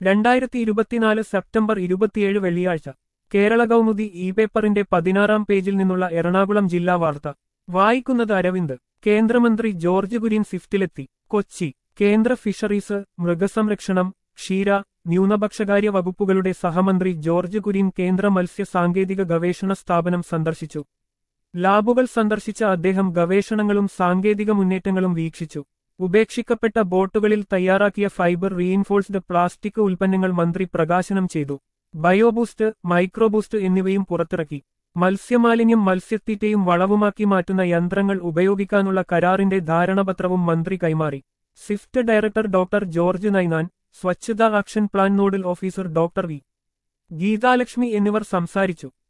രണ്ടായിരത്തി ഇരുപത്തിനാല് സെപ്റ്റംബർ ഇരുപത്തിയേഴ് വെള്ളിയാഴ്ച കേരള കൗമുദി ഇ പേപ്പറിന്റെ പതിനാറാം പേജിൽ നിന്നുള്ള എറണാകുളം ജില്ലാ വാർത്ത വായിക്കുന്നത് അരവിന്ദ് കേന്ദ്രമന്ത്രി ജോർജ് കുര്യൻ സ്വിഫ്റ്റിലെത്തി കൊച്ചി കേന്ദ്ര ഫിഷറീസ് മൃഗസംരക്ഷണം ക്ഷീര ന്യൂനപക്ഷകാര്യ വകുപ്പുകളുടെ സഹമന്ത്രി ജോർജ് കുര്യൻ കേന്ദ്ര മത്സ്യ സാങ്കേതിക ഗവേഷണ സ്ഥാപനം സന്ദർശിച്ചു ലാബുകൾ സന്ദർശിച്ച അദ്ദേഹം ഗവേഷണങ്ങളും സാങ്കേതിക മുന്നേറ്റങ്ങളും വീക്ഷിച്ചു ഉപേക്ഷിക്കപ്പെട്ട ബോട്ടുകളിൽ തയ്യാറാക്കിയ ഫൈബർ റീഇൻഫോഴ്സ്ഡ് പ്ലാസ്റ്റിക് ഉൽപ്പന്നങ്ങൾ മന്ത്രി പ്രകാശനം ചെയ്തു ബയോബൂസ്റ്റ് മൈക്രോബൂസ്റ്റ് എന്നിവയും പുറത്തിറക്കി മത്സ്യമാലിന്യം മത്സ്യത്തീറ്റയും വളവുമാക്കി മാറ്റുന്ന യന്ത്രങ്ങൾ ഉപയോഗിക്കാനുള്ള കരാറിന്റെ ധാരണപത്രവും മന്ത്രി കൈമാറി Swift director doctor George Ninan Swachhata action plan nodal officer doctor V Geethalakshmi എന്നിവർ സംസാരിച്ചു